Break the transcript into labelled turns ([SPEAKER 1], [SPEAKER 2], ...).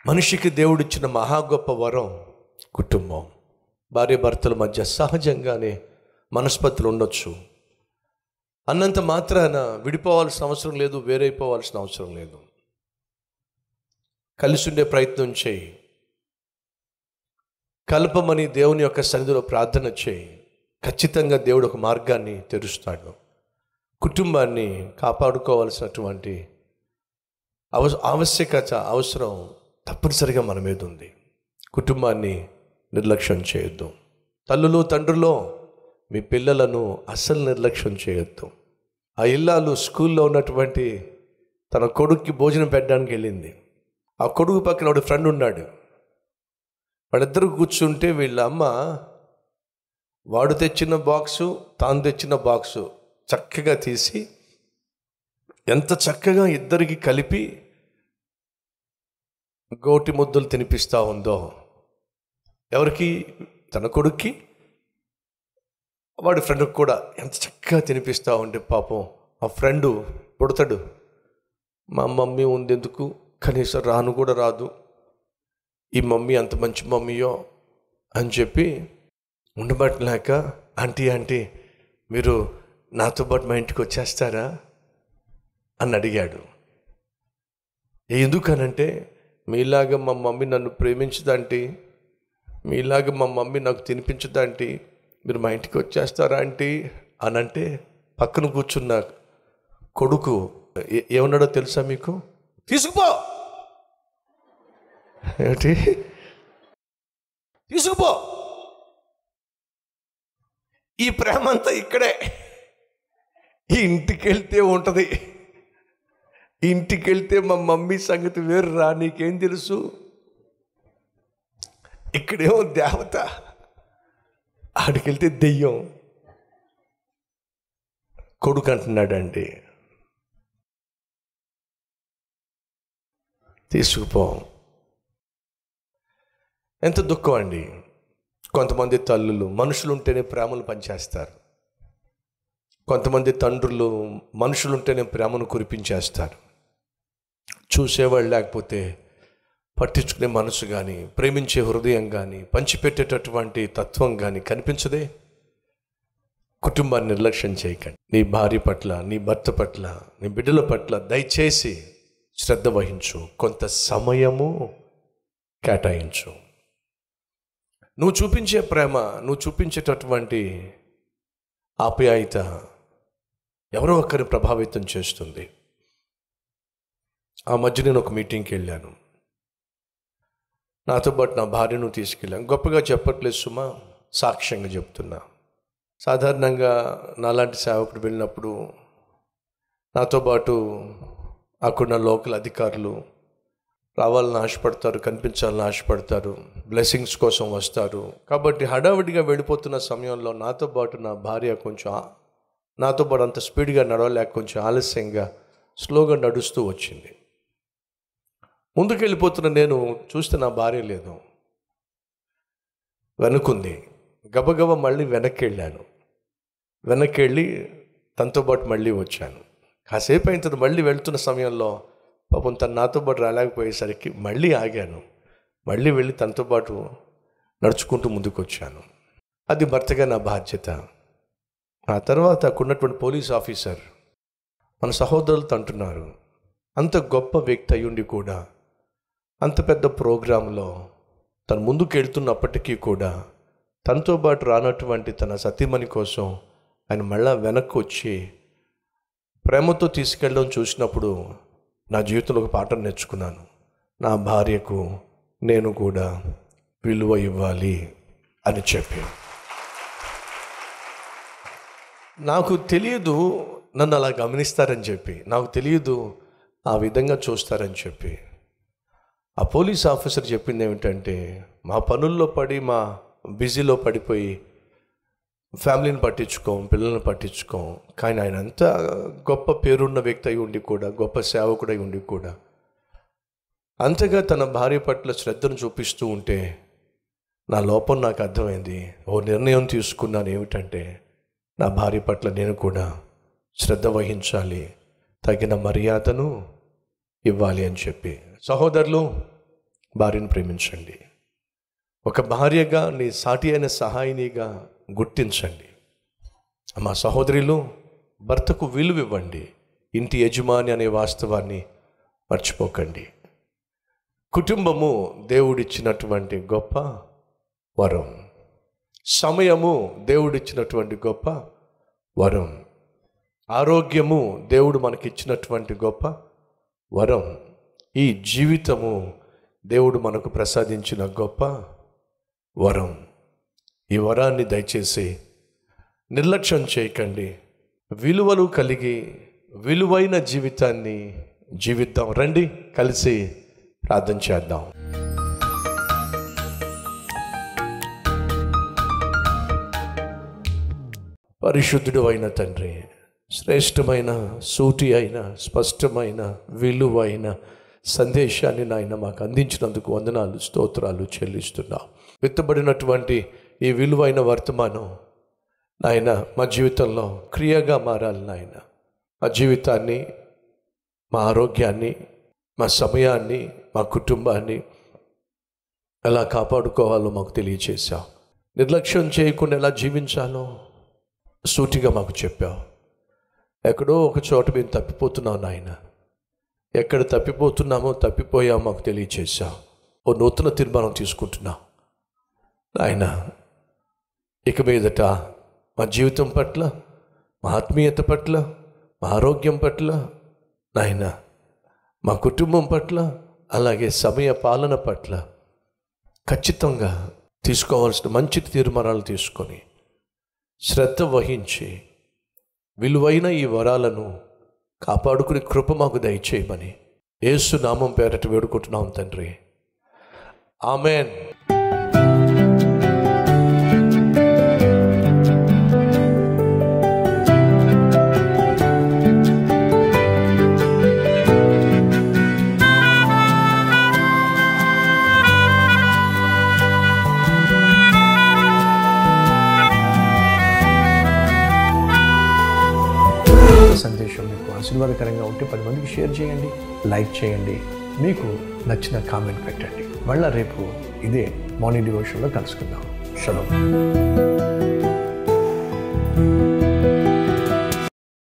[SPEAKER 1] మనిషికి దేవుడిచ్చిన మహా గొప్ప వరం కుటుంబం భార్య భర్తల మధ్య సహజంగానే మనస్పతులు ఉండొచ్చు అన్నంత మాత్రాన విడిపోవాల్సిన అవసరం లేదు వేరైపోవాల్సిన అవసరం లేదు కలిసి ఉండే ప్రయత్నం చేయి కలపమని దేవుని యొక్క సన్నిధిలో ప్రార్థన చేయి ఖచ్చితంగా దేవుడు ఒక మార్గాన్ని తెరుస్తాడు కుటుంబాన్ని కాపాడుకోవాల్సినటువంటి అవ ఆవశ్యకత అవసరం తప్పనిసరిగా మన మీద ఉంది కుటుంబాన్ని నిర్లక్ష్యం చేయొద్దు తల్లులు తండ్రులు మీ పిల్లలను అస్సలు నిర్లక్ష్యం చేయొద్దు ఆ ఇల్లాలు స్కూల్లో ఉన్నటువంటి తన కొడుక్కి భోజనం పెట్టడానికి వెళ్ళింది ఆ కొడుకు పక్కన వాడి ఫ్రెండ్ ఉన్నాడు వాళ్ళిద్దరు కూర్చుంటే వీళ్ళ అమ్మ వాడు తెచ్చిన బాక్సు తాను తెచ్చిన బాక్సు చక్కగా తీసి ఎంత చక్కగా ఇద్దరికి కలిపి గోటి ముద్దలు తినిపిస్తూ ఉందో ఎవరికి తన కొడుక్కి వాడి ఫ్రెండ్కి కూడా ఎంత చక్కగా తినిపిస్తూ ఉంటే పాపం ఆ ఫ్రెండు పుడతాడు మా మమ్మీ ఉండేందుకు కనీసం రాను కూడా రాదు ఈ మమ్మీ అంత మంచి మమ్మీయో అని చెప్పి ఉండబట్టలేక ఆంటీ ఆంటీ మీరు నాతో పాటు మా ఇంటికి వచ్చేస్తారా అని అడిగాడు ఎందుకనంటే మీలాగా మా మమ్మీ నన్ను ప్రేమించదంటీ మీలాగా మా మమ్మీ నాకు తినిపించదంటీ మీరు మా ఇంటికి వచ్చేస్తారా ఆంటీ అని అంటే పక్కన కూర్చున్న కొడుకు ఏ- ఏమన్నాడో తెలుసా మీకు తీసుకుపో ఏమిటి తీసుకుపో ఈ ప్రేమ అంతా ఇక్కడే ఈ ఇంటికి వెళ్తే ఉంటుంది ఇంటికి వెళ్తే మా మమ్మీ సంగతి వేరు రా నీకేం తెలుసు ఇక్కడేమో దేవత ఆడికి వెళ్తే దెయ్యం కొడుకు అంటున్నాడండి తీసుకుపో ఎంత దుఃఖం అండి కొంతమంది తల్లులు మనుషులు ఉంటేనే ప్రేమను పనిచేస్తారు కొంతమంది తండ్రులు మనుషులు ఉంటేనే ప్రేమను కురిపించేస్తారు చూసేవాళ్ళు లేకపోతే పట్టించుకునే మనసు కానీ ప్రేమించే హృదయం కానీ పంచిపెట్టేటటువంటి తత్వం కానీ కనిపించదే కుటుంబాన్ని నిర్లక్ష్యం చేయకండి నీ భార్య పట్ల నీ భర్త పట్ల నీ బిడ్డల పట్ల దయచేసి శ్రద్ధ వహించు కొంత సమయము కేటాయించు నువ్వు చూపించే ప్రేమ నువ్వు చూపించేటటువంటి ఆప్యాయత ఎవరో ఒకరిని ప్రభావితం చేస్తుంది ఆ మధ్య నేను ఒక మీటింగ్కి వెళ్ళాను నాతో పాటు నా భార్యను తీసుకెళ్ళాను గొప్పగా చెప్పట్లేదు సుమా సాక్ష్యంగా చెప్తున్నా సాధారణంగా నాలాంటి సేవకుడు వెళ్ళినప్పుడు నాతో పాటు అక్కడున్న లోకల్ అధికారులు రావాలని ఆశపడతారు కనిపించాలని ఆశపడతారు బ్లెస్సింగ్స్ కోసం వస్తారు కాబట్టి హడావిడిగా వెళ్ళిపోతున్న సమయంలో నాతో పాటు నా భార్య కొంచెం ఆ- నాతో పాటు అంత స్పీడ్గా నడవలేక కొంచెం ఆలస్యంగా స్లోగా నడుస్తూ వచ్చింది ముందుకు వెళ్ళిపోతున్న నేను చూస్తే నా భార్య లేదు వెనుకుంది గబగబ మళ్ళీ వెనక్కి వెళ్ళాను వెనక్కి వెళ్ళి తనతో పాటు మళ్ళీ వచ్చాను కాసేపు అయిన తర్వాత మళ్ళీ వెళ్తున్న సమయంలో పాపం తను నాతో పాటు రాలేకపోయేసరికి మళ్ళీ ఆగాను మళ్ళీ వెళ్ళి తనతో పాటు నడుచుకుంటూ ముందుకు వచ్చాను అది భర్తగా నా బాధ్యత ఆ తర్వాత అక్కడ ఉన్నటువంటి పోలీస్ ఆఫీసర్ మన సహోదరులతో అంటున్నారు అంత గొప్ప వ్యక్తి అయ్యుండి కూడా అంత పెద్ద ప్రోగ్రాంలో తను ముందుకు వెళ్తున్నప్పటికీ కూడా తనతో పాటు రానటువంటి తన సతీమణి కోసం ఆయన మళ్ళా వెనక్కి వచ్చి ప్రేమతో తీసుకెళ్ళడం చూసినప్పుడు నా జీవితంలో ఒక పాఠం నేర్చుకున్నాను నా భార్యకు నేను కూడా విలువ ఇవ్వాలి అని చెప్పి నాకు తెలియదు నన్ను అలా గమనిస్తారని చెప్పి నాకు తెలియదు ఆ విధంగా చూస్తారని చెప్పి ఆ పోలీస్ ఆఫీసర్ చెప్పింది ఏమిటంటే మా పనుల్లో పడి మా బిజీలో పడిపోయి ఫ్యామిలీని పట్టించుకోం పిల్లల్ని పట్టించుకోం కానీ ఆయన అంత గొప్ప పేరున్న వ్యక్తి అయి ఉండి కూడా గొప్ప సేవకుడై ఉండి కూడా అంతగా తన భార్య పట్ల శ్రద్ధను చూపిస్తూ ఉంటే నా లోపం నాకు అర్థమైంది ఓ నిర్ణయం తీసుకున్నాను ఏమిటంటే నా భార్య పట్ల నేను కూడా శ్రద్ధ వహించాలి తగిన మర్యాదను ఇవ్వాలి అని చెప్పి సహోదరులు భార్యను ప్రేమించండి ఒక భార్యగా నీ సాటి అయిన సహాయినిగా గుర్తించండి మా సహోదరులు భర్తకు విలువ ఇవ్వండి ఇంటి యజమాని అనే వాస్తవాన్ని మర్చిపోకండి కుటుంబము దేవుడిచ్చినటువంటి గొప్ప వరం సమయము దేవుడిచ్చినటువంటి గొప్ప వరం ఆరోగ్యము దేవుడు మనకిచ్చినటువంటి గొప్ప వరం ఈ జీవితము దేవుడు మనకు ప్రసాదించిన గొప్ప వరం ఈ వరాన్ని దయచేసి నిర్లక్ష్యం చేయకండి విలువలు కలిగి విలువైన జీవితాన్ని జీవిద్దాం రండి కలిసి ప్రార్థన చేద్దాం పరిశుద్ధుడు అయిన తండ్రి శ్రేష్టమైన సూటి అయిన స్పష్టమైన విలువైన సందేశాన్ని నాయన మాకు అందించినందుకు వందనాలు స్తోత్రాలు చెల్లిస్తున్నాం విత్తబడినటువంటి ఈ విలువైన వర్తమానం నాయన మా జీవితంలో క్రియగా మారాలి నాయన మా జీవితాన్ని మా ఆరోగ్యాన్ని మా సమయాన్ని మా కుటుంబాన్ని ఎలా కాపాడుకోవాలో మాకు తెలియచేశావు నిర్లక్ష్యం చేయకుండా ఎలా జీవించాలో సూటిగా మాకు చెప్పావు ఎక్కడో ఒక చోట మేము తప్పిపోతున్నాం నాయన ఎక్కడ తప్పిపోతున్నామో తప్పిపోయామో మాకు తెలియచేశావు ఓ నూతన తీర్మానం తీసుకుంటున్నాం నాయన ఇక మీదట మా జీవితం పట్ల మా ఆత్మీయత పట్ల మా ఆరోగ్యం పట్ల నాయన మా కుటుంబం పట్ల అలాగే సమయ పాలన పట్ల ఖచ్చితంగా తీసుకోవాల్సిన మంచి తీర్మానాలు తీసుకొని శ్రద్ధ వహించి విలువైన ఈ వరాలను కాపాడుకునే కృప మాకు దయచేయమని యేసు నామం పేరట వేడుకుంటున్నాం తండ్రి ఆమెన్ సందేశం మీకు ఆశీర్వాదకరంగా ఉంటే పది మందికి షేర్ చేయండి లైక్ చేయండి మీకు నచ్చిన కామెంట్ పెట్టండి మళ్ళీ రేపు ఇదే మార్నింగ్ డివోషన్లో కలుసుకుందాం షలో